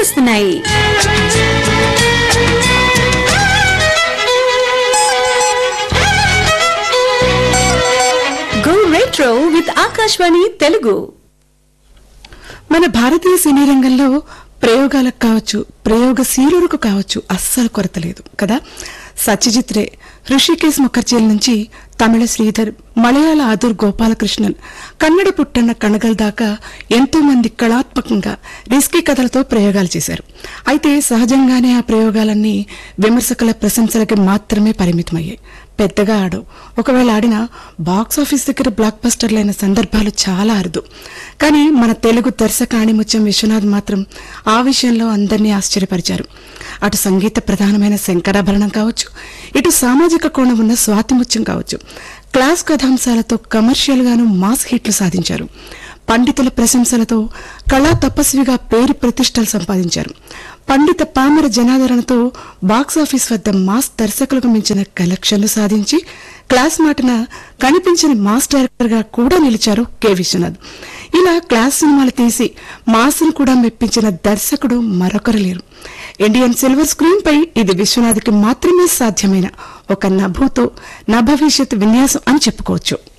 వస్తున్నాయి go retro with Akashvani Telugu మన భారతీయ సినీ రంగంలో ప్రయోగాలకు కావచ్చు ప్రయోగశీలులకు కావచ్చు అస్సలు కొరత లేదు కదా సత్యజిత్ రే హృషికేశ్ ముఖర్జీల నుంచి తమిళ శ్రీధర్ మలయాళ ఆదుర్ గోపాలకృష్ణన్ కన్నడ పుట్టన్న కణగల్ దాకా ఎంతో మంది కళాత్మకంగా రిస్కీ కథలతో ప్రయోగాలు చేశారు అయితే సహజంగానే ఆ ప్రయోగాలన్నీ విమర్శకుల ప్రశంసలకి మాత్రమే పరిమితమయ్యాయి పెద్దగా ఆడవు ఒకవేళ ఆడినా బాక్స్ ఆఫీస్ దగ్గర బ్లాక్ బస్టర్లైన సందర్భాలు చాలా అరుదు కానీ మన తెలుగు దర్శక ఆణిముత్యం విశ్వనాథ్ మాత్రం ఆ విషయంలో అందరినీ ఆశ్చర్యపరిచారు అటు సంగీత ప్రధానమైన శంకరాభరణం కావచ్చు ఇటు సామాజిక కోణం ఉన్న స్వాతిముత్యం కావచ్చు క్లాస్ కథాంశాలతో కమర్షియల్ గాను మాస్ హిట్లు సాధించారు పండితుల ప్రశంసలతో కళా తపస్విగా పేరు ప్రతిష్టలు సంపాదించారు పండిత పామర జనాదరణతో బాక్సాఫీస్ వద్ద మాస్ దర్శకులకు మించిన కలెక్షన్లు సాధించి క్లాస్ మాటన కనిపించని మాస్ డైరెక్టర్ గా కూడా నిలిచారు కె విశ్వనాథ్ ఇలా క్లాస్ సినిమాలు తీసి మాస్ను కూడా మెప్పించిన దర్శకుడు మరొకరు లేరు ఇండియన్ సిల్వర్ స్క్రీన్ పై ఇది విశ్వనాథ్కి మాత్రమే సాధ్యమైన ఒక నభూతో నభవిష్యత్ విన్యాసం అని చెప్పుకోవచ్చు